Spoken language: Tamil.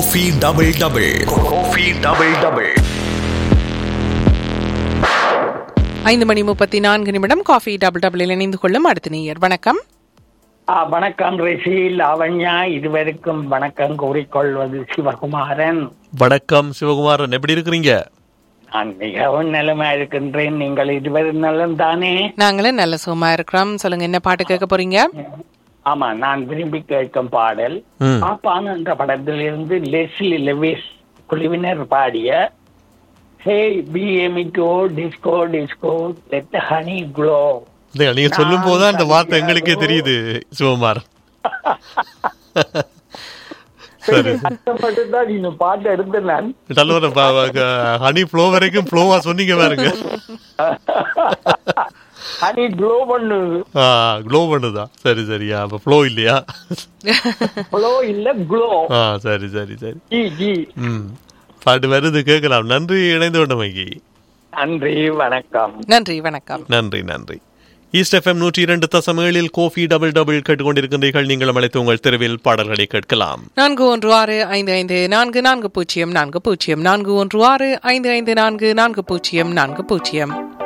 Kofi double double coffee double double ஐந்து மணி முப்பத்தி நான்கு நிமிடம் காஃபி டபுள் டபுளில் இணைந்து கொள்ளும் அடுத்த நேயர் வணக்கம் ஆ, வணக்கம் ரிஷி லாவண்யா இதுவரைக்கும் வணக்கம் கூறிக்கொள்வது சிவகுமாரன் வணக்கம் சிவகுமாரன் எப்படி இருக்கிறீங்க நான் மிகவும் நலமா இருக்கின்றேன் நீங்கள் இருவரும் நலம் தானே நாங்களும் நல்ல சுகமா இருக்கிறோம் சொல்லுங்க என்ன பாட்டு கேட்க போறீங்க ஆமா நான் விரும்பி கேட்கும் பாடல் ம். பாப்பான் என்ற படத்திலிருந்து லெஸ்லி லெவிஸ் குழுவினர் பாடிய ஹே பிஎமிட்டோ disco disco let honey glow இல்லையா, நீங்க சொல்லும் போதுதான் அந்த வார்த்தை எங்களுக்கே தெரியுது சிவகுமாரன் சரி கஷ்டப்பட்டு தான் இந்த பாட்டு எடுத்தேன் நான் நல்ல ஹனி ஃப்ளோ வரைக்கும் ஃப்ளோவா சொன்னீங்க பாருங்க ஹனி க்ளோ பண்ணு ஆ க்ளோ பண்ணுதா சரி சரியா அப்ப ஃப்ளோ இல்லையா க்ளோ இல்ல க்ளோ ஆ சரி சரி சரி ஜி ஜி ம் பாட்டு வருது கேட்கலாம் நன்றி இணைந்து கொண்டமைக்கு நன்றி வணக்கம் நன்றி வணக்கம் நன்றி நன்றி ஈஸ்ட் எஃப்எம் நூற்றி இரண்டு தசம் ஏழில் கோஃபி டபுள் டபுள் கேட்டுக்கொண்டிருக்கின்றீர்கள் நீங்கள் அழைத்து உங்கள் தெருவில் பாடல்களை கேட்கலாம் நான்கு ஒன்று ஆறு ஐந்து ஐந்து நான்கு நான்கு பூஜ்ஜியம் நான்கு பூஜ்ஜியம் நான்கு ஒன்று ஆறு ஐந்து ஐந்து நான்கு நான்கு பூஜ்ஜியம் நான்கு பூஜ்ஜியம்